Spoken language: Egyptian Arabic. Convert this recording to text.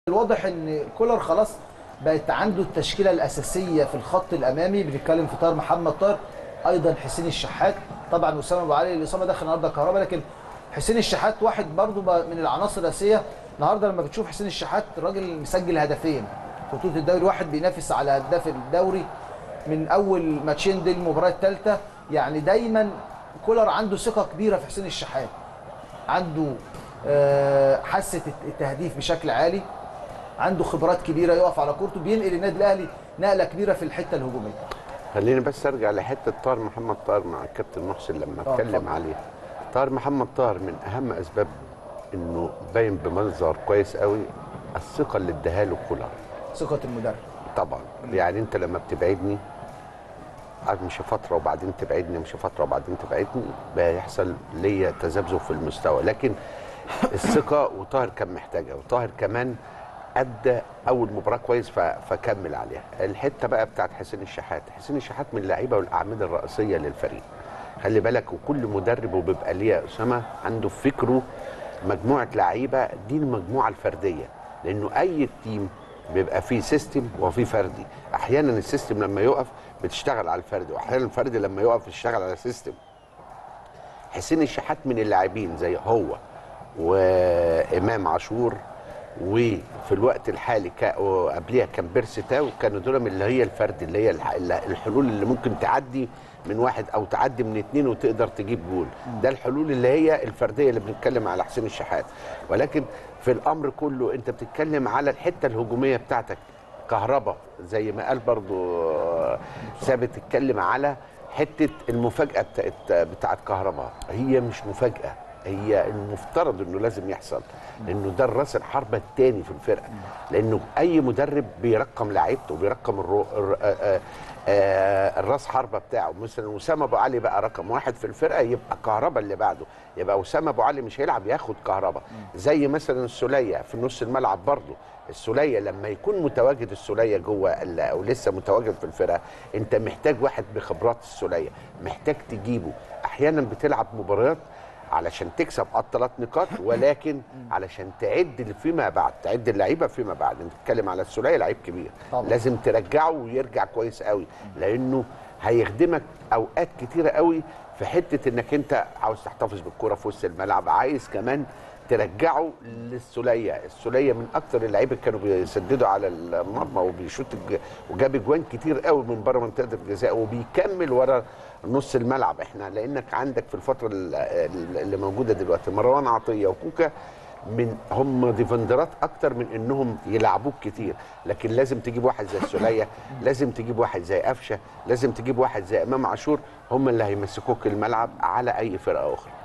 الواضح ان كولر خلاص بقت عنده التشكيله الاساسيه في الخط الامامي بنتكلم في طاهر محمد طاهر ايضا حسين الشحات طبعا اسامه ابو علي الاصابه داخل النهارده كهرباء لكن حسين الشحات واحد برضو بقى من العناصر الاساسيه النهارده لما بتشوف حسين الشحات الراجل مسجل هدفين في بطوله الدوري واحد بينافس على هداف الدوري من اول ماتشين دي المباراه الثالثه يعني دايما كولر عنده ثقه كبيره في حسين الشحات عنده آه، حاسه التهديف بشكل عالي عنده خبرات كبيره يقف على كورته بينقل النادي الاهلي نقله كبيره في الحته الهجوميه خليني بس ارجع لحته طاهر محمد طاهر مع الكابتن محسن لما آه، اتكلم اتفضل. عليه طاهر محمد طاهر من اهم اسباب انه باين بمنظر كويس قوي الثقه اللي اداها له كولر ثقه المدرب طبعا يعني انت لما بتبعدني امشي فتره وبعدين تبعدني امشي فتره وبعدين تبعدني بيحصل ليا تذبذب في المستوى لكن الثقه وطاهر كان محتاجها وطاهر كمان ادى اول مباراه كويس ف- فكمل عليها الحته بقى بتاعت حسين الشحات حسين الشحات من اللعيبه والاعمده الرئيسيه للفريق خلي بالك وكل مدرب وبيبقى ليه يا اسامه عنده في فكره مجموعه لعيبه دي المجموعه الفرديه لانه اي تيم بيبقى فيه سيستم وفيه فردي احيانا السيستم لما يقف بتشتغل على الفردي واحيانا الفردي لما يقف يشتغل على السيستم حسين الشحات من اللاعبين زي هو وامام عاشور وفي الوقت الحالي كا- وقبليها كان بيرسي تاو كانوا دول من اللي هي الفرد اللي هي الح- الحلول اللي ممكن تعدي من واحد او تعدي من اتنين وتقدر تجيب جول ده الحلول اللي هي الفرديه اللي بنتكلم على حسين الشحات ولكن في الامر كله انت بتتكلم على الحته الهجوميه بتاعتك كهربا زي ما قال برضو آه، ثابت اتكلم على حته المفاجاه بتاعت بتاعت كهربا هي مش مفاجاه هي المفترض انه لازم يحصل لانه ده الراس الحربه الثاني في الفرقه لانه اي مدرب بيرقم لعيبته وبيرقم الرو... الر... آه آه آه الراس حربه بتاعه مثلا اسامه ابو علي بقى رقم واحد في الفرقه يبقى كهربا اللي بعده يبقى اسامه ابو علي مش هيلعب ياخد كهربا زي مثلا السوليه في نص الملعب برضه السوليه لما يكون متواجد السوليه جوه ال- او لسه متواجد في الفرقه انت محتاج واحد بخبرات السوليه محتاج تجيبه احيانا بتلعب مباريات علشان تكسب الثلاث نقاط ولكن علشان تعد فيما بعد تعد اللعيبه فيما بعد انت بتتكلم على السوليه لعيب كبير طبعا. لازم ترجعه ويرجع كويس قوي لانه هيخدمك اوقات كتيره قوي في حته انك انت عاوز تحتفظ بالكره في وسط الملعب عايز كمان ترجعه للسوليه السوليه من اكتر اللعيبه اللي كانوا بيسددوا على المرمى وبيشوط الج- وجاب اجوان كتير قوي من بره منطقه الجزاء وبيكمل ورا نص الملعب احنا لانك عندك في الفتره ال- ال- اللي موجوده دلوقتي مروان عطيه وكوكا من هم ديفندرات اكتر من انهم يلعبوك كتير لكن لازم تجيب واحد زي السوليه لازم تجيب واحد زي قفشه لازم تجيب واحد زي امام عاشور هم اللي هيمسكوك الملعب على اي فرقه اخرى